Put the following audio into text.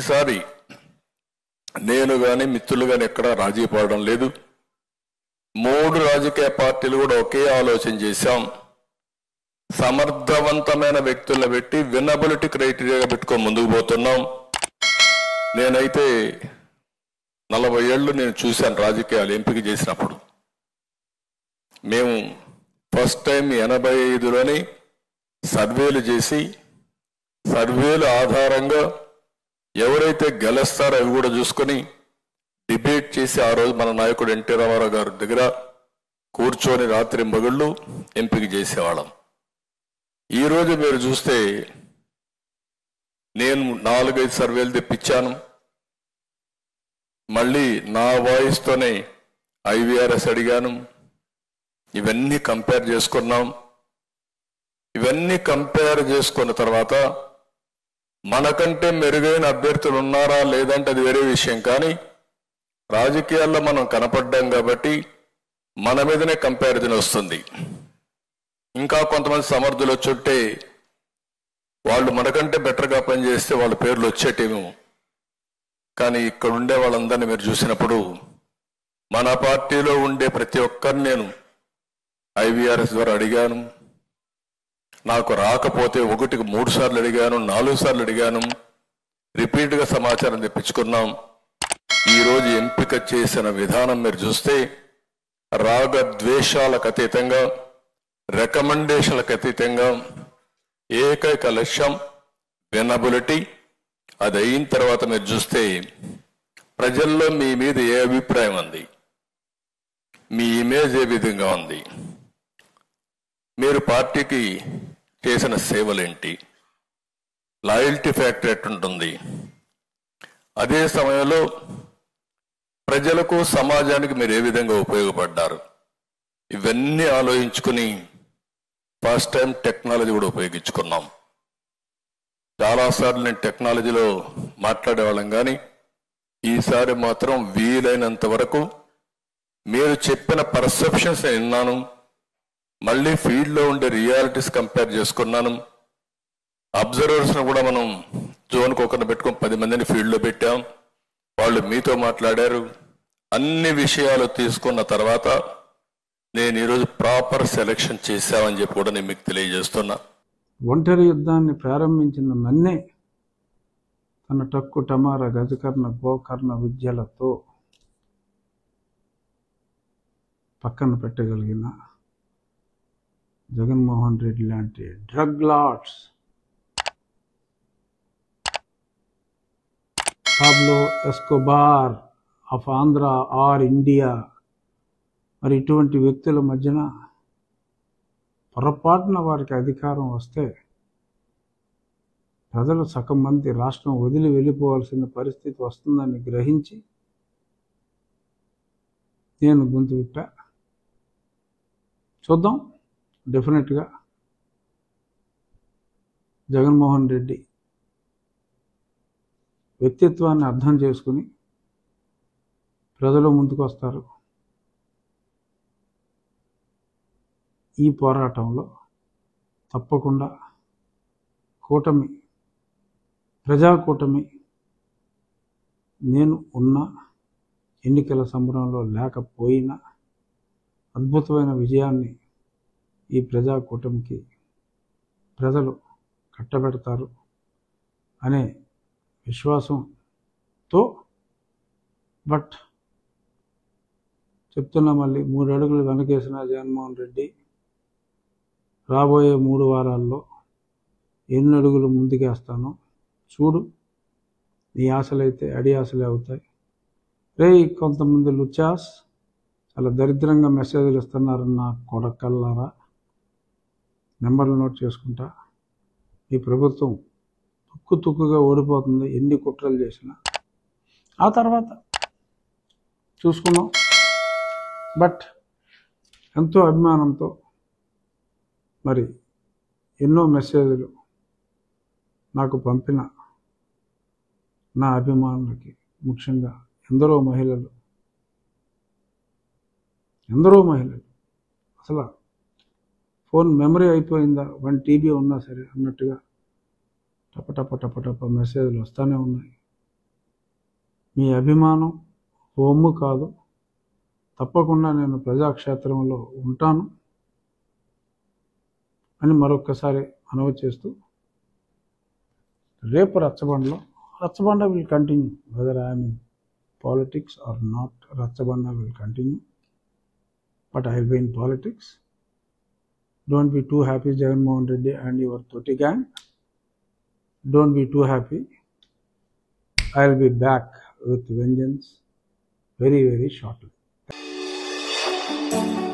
ఈసారి నేను గాని మిత్రులు గాని ఎక్కడా రాజీ పడడం లేదు మూడు రాజకీయ పార్టీలు కూడా ఒకే ఆలోచన చేశాం సమర్థవంతమైన వ్యక్తులను పెట్టి వినబిలిటీ క్రైటీరియాగా పెట్టుకొని ముందుకు పోతున్నాం నేనైతే నలభై ఏళ్ళు నేను చూశాను రాజకీయాలు ఎంపిక చేసినప్పుడు మేము ఫస్ట్ టైం ఎనభై ఐదులోని సర్వేలు చేసి సర్వేల ఆధారంగా ఎవరైతే గెలుస్తారో అవి కూడా చూసుకొని డిబేట్ చేసి ఆ రోజు మన నాయకుడు ఎన్టీ రామారావు గారి దగ్గర కూర్చొని రాత్రి మగుళ్ళు ఎంపిక చేసేవాళ్ళం ఈ రోజు మీరు చూస్తే నేను నాలుగైదు సర్వేలు తెప్పించాను మళ్ళీ నా వాయిస్తోనే ఐవీఆర్ఎస్ అడిగాను ఇవన్నీ కంపేర్ చేసుకున్నాం ఇవన్నీ కంపేర్ చేసుకున్న తర్వాత మనకంటే మెరుగైన అభ్యర్థులు ఉన్నారా లేదంటే అది వేరే విషయం కానీ రాజకీయాల్లో మనం కనపడ్డాం కాబట్టి మన మీదనే కంపారిజన్ వస్తుంది ఇంకా కొంతమంది సమర్థులు వచ్చుంటే వాళ్ళు మనకంటే బెటర్గా పనిచేస్తే వాళ్ళ పేర్లు వచ్చేటేమో కానీ ఇక్కడ ఉండే వాళ్ళందరినీ మీరు చూసినప్పుడు మన పార్టీలో ఉండే ప్రతి ఒక్కరిని నేను ఐవీఆర్ఎస్ ద్వారా అడిగాను నాకు రాకపోతే ఒకటికి మూడు సార్లు అడిగాను నాలుగు సార్లు అడిగాను రిపీట్గా సమాచారం తెప్పించుకున్నాం ఈరోజు ఎంపిక చేసిన విధానం మీరు చూస్తే రాగ ద్వేషాలకు అతీతంగా రికమెండేషన్లకు అతీతంగా ఏకైక లక్ష్యం వినబిలిటీ అది అయిన తర్వాత మీరు చూస్తే ప్రజల్లో మీ మీద ఏ అభిప్రాయం ఉంది మీ ఇమేజ్ ఏ విధంగా ఉంది మీరు పార్టీకి చేసిన సేవలేంటి లాయల్టీ ఫ్యాక్టర్ ఎట్టుంటుంది అదే సమయంలో ప్రజలకు సమాజానికి మీరు ఏ విధంగా ఉపయోగపడ్డారు ఇవన్నీ ఆలోచించుకుని ఫస్ట్ టైం టెక్నాలజీ కూడా ఉపయోగించుకున్నాం చాలాసార్లు నేను టెక్నాలజీలో మాట్లాడేవాళ్ళం కానీ ఈసారి మాత్రం వీలైనంత వరకు మీరు చెప్పిన పర్సెప్షన్స్ నేను విన్నాను మళ్ళీ ఫీల్డ్లో ఉండే రియాలిటీస్ కంపేర్ చేసుకున్నాను అబ్జర్వర్స్ కూడా మనం జోన్కి ఒకరిని పెట్టుకొని పది మందిని ఫీల్డ్లో పెట్టాం వాళ్ళు మీతో మాట్లాడారు అన్ని విషయాలు తీసుకున్న తర్వాత నేను ఈరోజు ప్రాపర్ సెలెక్షన్ చేశామని చెప్పి కూడా నేను మీకు తెలియజేస్తున్నా ఒంటరి యుద్ధాన్ని ప్రారంభించిన నన్నే తన టక్కు టమార గజకర్ణ గోకర్ణ విద్యలతో పక్కన పెట్టగలిగిన జగన్మోహన్ రెడ్డి లాంటి drug lords Pablo Escobar of Andhra or India మరి ఇటువంటి వ్యక్తుల మధ్యన పొరపాటున వారికి అధికారం వస్తే ప్రజలు సగం మంది రాష్ట్రం వదిలి వెళ్ళిపోవాల్సిన పరిస్థితి వస్తుందని గ్రహించి నేను గొంతు విప్పా చూద్దాం డెఫినెట్గా జగన్మోహన్ రెడ్డి వ్యక్తిత్వాన్ని అర్థం చేసుకుని ప్రజలు ముందుకు వస్తారు ఈ పోరాటంలో తప్పకుండా కూటమి ప్రజా కూటమి నేను ఉన్న ఎన్నికల సంబరంలో లేకపోయినా అద్భుతమైన విజయాన్ని ఈ ప్రజా కూటమికి ప్రజలు కట్టబెడతారు అనే విశ్వాసంతో బట్ చెప్తున్నా మళ్ళీ మూడు అడుగులు వెనకేసిన జగన్మోహన్ రెడ్డి రాబోయే మూడు వారాల్లో ఎన్ని అడుగులు ముందుకేస్తానో చూడు నీ ఆశలైతే అడి ఆశలే అవుతాయి రే కొంతమంది లుచాస్ చాలా దరిద్రంగా మెసేజ్లు ఇస్తున్నారు నా కొడకల్లారా నెంబర్లు నోట్ చేసుకుంటా ఈ ప్రభుత్వం తుక్కు తుక్కుగా ఓడిపోతుంది ఎన్ని కుట్రలు చేసినా ఆ తర్వాత చూసుకున్నాం బట్ ఎంతో అభిమానంతో మరి ఎన్నో మెసేజ్లు నాకు పంపిన నా అభిమానులకి ముఖ్యంగా ఎందరో మహిళలు ఎందరో మహిళలు అసలు ఫోన్ మెమరీ అయిపోయిందా వన్ టీబీ ఉన్నా సరే అన్నట్టుగా టప టప టప టప మెసేజ్లు వస్తూనే ఉన్నాయి మీ అభిమానం ఒమ్ము కాదు తప్పకుండా నేను ప్రజాక్షేత్రంలో ఉంటాను అని మరొక్కసారి మనవి చేస్తూ రేపు రచ్చబండలో Rachabanda will continue whether I'm in politics or not Rachabanda will continue but I will be in politics don't be too happy Jaganmohan Reddy and your తొటి gang don't be too happy I will be back with vengeance very very shortly